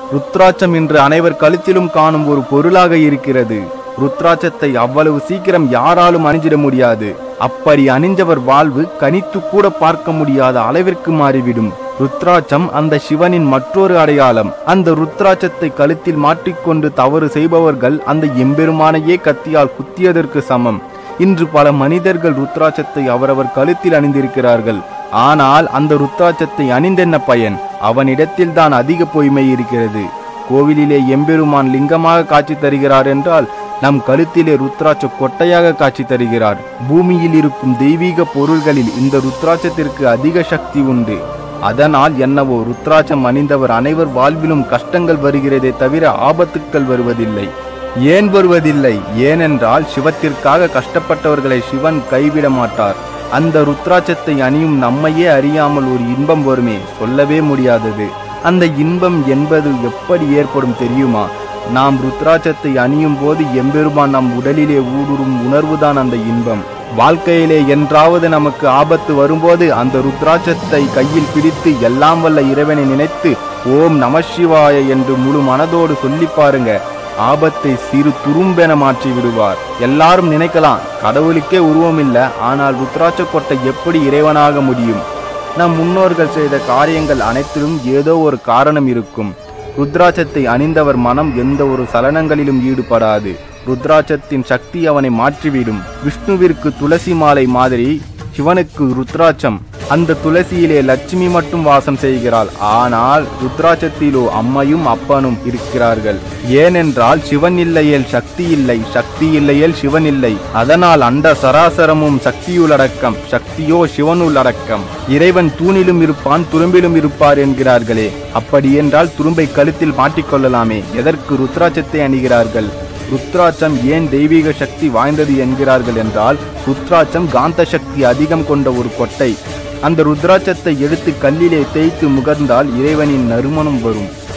ருத்ராட்சம் இன்று அனைவர் கழுத்திலும் காணும் ஒரு பொருளாக இருக்கிறது ருத்ராட்சத்தை அவ்வளவு சீக்கிரம் யாராலும் அணிஞ்சிட முடியாது அப்படி அணிஞ்சவர் வாழ்வு கனித்து கூட பார்க்க முடியாத அளவிற்கு மாறிவிடும் ருத்ராட்சம் அந்த சிவனின் மற்றொரு அடையாளம் அந்த ருத்ராட்சத்தை கழுத்தில் மாட்டிக்கொண்டு தவறு செய்பவர்கள் அந்த எம்பெருமானையே கத்தியால் குத்தியதற்கு சமம் இன்று பல மனிதர்கள் ருத்ராட்சத்தை அவரவர் கழுத்தில் அணிந்திருக்கிறார்கள் ஆனால் அந்த ருத்ராட்சத்தை அணிந்தென்ன பயன் அவனிடத்தில் தான் அதிக பொய்மை இருக்கிறது கோவிலிலே எம்பெருமான் லிங்கமாக காட்சி தருகிறார் என்றால் நம் கழுத்திலே ருத்ராட்ச கொட்டையாக காட்சி தருகிறார் பூமியில் இருக்கும் தெய்வீக பொருள்களில் இந்த ருத்ராட்சத்திற்கு அதிக சக்தி உண்டு அதனால் என்னவோ ருத்ராட்சம் அணிந்தவர் அனைவர் வாழ்விலும் கஷ்டங்கள் வருகிறதே தவிர ஆபத்துக்கள் வருவதில்லை ஏன் வருவதில்லை ஏனென்றால் சிவத்திற்காக கஷ்டப்பட்டவர்களை சிவன் கைவிட மாட்டார் அந்த ருத்ராட்சத்தை அணியும் நம்மையே அறியாமல் ஒரு இன்பம் வருமே சொல்லவே முடியாதது அந்த இன்பம் என்பது எப்படி ஏற்படும் தெரியுமா நாம் ருத்ராட்சத்தை அணியும் போது எம்பெருமான் நம் உடலிலே ஊடுருவும் உணர்வுதான் அந்த இன்பம் வாழ்க்கையிலே என்றாவது நமக்கு ஆபத்து வரும்போது அந்த ருத்ராட்சத்தை கையில் பிடித்து எல்லாம் வல்ல இறைவனை நினைத்து ஓம் நமசிவாய என்று முழு மனதோடு சொல்லி பாருங்க ஆபத்தை சிறு துரும்பென மாற்றி விடுவார் எல்லாரும் நினைக்கலாம் கடவுளுக்கே உருவம் இல்லை ஆனால் ருத்ராட்ச கொட்டை எப்படி இறைவனாக முடியும் நம் முன்னோர்கள் செய்த காரியங்கள் அனைத்திலும் ஏதோ ஒரு காரணம் இருக்கும் ருத்ராட்சத்தை அணிந்தவர் மனம் எந்த ஒரு சலனங்களிலும் ஈடுபடாது ருத்ராட்சத்தின் சக்தி அவனை மாற்றிவிடும் விஷ்ணுவிற்கு துளசி மாலை மாதிரி சிவனுக்கு ருத்ராட்சம் அந்த துளசியிலே லட்சுமி மட்டும் வாசம் செய்கிறாள் ஆனால் ருத்ராட்சத்திலோ அம்மையும் அப்பனும் இருக்கிறார்கள் ஏனென்றால் சிவன் இல்லையேல் சக்தி இல்லை சக்தி இல்லையேல் சிவன் இல்லை அதனால் அண்ட சராசரமும் சக்தியுள்ளடக்கம் சக்தியோ சிவனுள்ளடக்கம் இறைவன் தூணிலும் இருப்பான் துரும்பிலும் இருப்பார் என்கிறார்களே அப்படி என்றால் துரும்பை கழுத்தில் மாட்டிக்கொள்ளலாமே எதற்கு ருத்ராட்சத்தை அணிகிறார்கள் ருத்ராட்சம் ஏன் தெய்வீக சக்தி வாய்ந்தது என்கிறார்கள் என்றால் ருத்ராட்சம் காந்த சக்தி அதிகம் கொண்ட ஒரு கொட்டை அந்த ருத்ராட்சத்தை எடுத்து கல்லிலே தேய்த்து முகர்ந்தால் இறைவனின் நறுமணம் வரும்